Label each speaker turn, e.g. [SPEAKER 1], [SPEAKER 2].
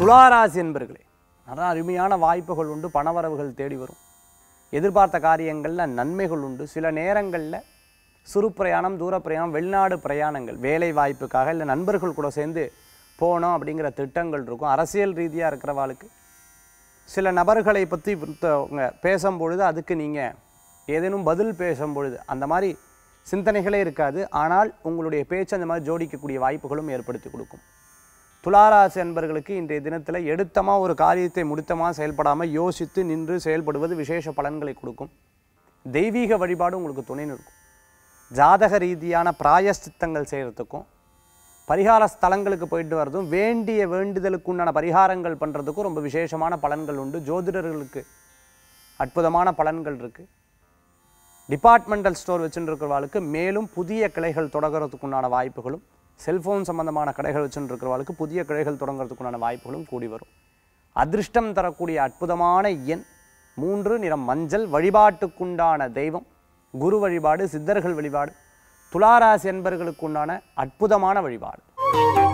[SPEAKER 1] துளாராசி என்பர்களே நல்ல அருமையான வாய்ப்புகள் உண்டு பணவரவுகள் தேடி வரும் எதிர்பார்த்த காரியங்களில் நன்மைகள் உண்டு சில நேரங்களில் சிறு பிரயாணம் தூர பிரயாணம் வெளிநாடு பிரயாணங்கள் வேலை வாய்ப்புக்காக இல்லை நண்பர்கள் கூட சேர்ந்து போகணும் அப்படிங்கிற திட்டங்கள் இருக்கும் அரசியல் ரீதியாக இருக்கிறவாளுக்கு சில நபர்களை பற்றி அவங்க பேசும்பொழுது அதுக்கு நீங்கள் ஏதேனும் பதில் பேசும்பொழுது அந்த மாதிரி சிந்தனைகளே இருக்காது ஆனால் உங்களுடைய பேச்சு அந்த மாதிரி ஜோடிக்கக்கூடிய வாய்ப்புகளும் ஏற்படுத்தி கொடுக்கும் துளாராசி என்பர்களுக்கு இன்றைய தினத்தில் எடுத்தமாக ஒரு காரியத்தை முடித்தமாக செயல்படாமல் யோசித்து நின்று செயல்படுவது விசேஷ பலன்களை கொடுக்கும் தெய்வீக வழிபாடு உங்களுக்கு துணை நிற்கும் ஜாதக ரீதியான பிராயஷ்சித்தங்கள் செய்கிறதுக்கும் பரிகார ஸ்தலங்களுக்கு போயிட்டு வர்றதும் வேண்டிய வேண்டுதலுக்கு உண்டான பரிகாரங்கள் பண்ணுறதுக்கும் ரொம்ப விசேஷமான பலன்கள் உண்டு ஜோதிடர்களுக்கு அற்புதமான பலன்கள் இருக்குது டிபார்ட்மெண்டல் ஸ்டோர் வச்சுட்டு இருக்கிறவாளுக்கு மேலும் புதிய கிளைகள் தொடங்குறதுக்கு உண்டான வாய்ப்புகளும் செல்ஃபோன் சம்பந்தமான கடைகள் வச்சுட்டு இருக்கிறவாளுக்கு புதிய கிளைகள் தொடங்குறதுக்கு உண்டான வாய்ப்புகளும் கூடி வரும் அதிர்ஷ்டம் தரக்கூடிய அற்புதமான எண் மூன்று நிறம் மஞ்சள் வழிபாட்டுக்குண்டான தெய்வம் குரு வழிபாடு சித்தர்கள் வழிபாடு துளாராசி என்பர்களுக்கு உண்டான அற்புதமான வழிபாடு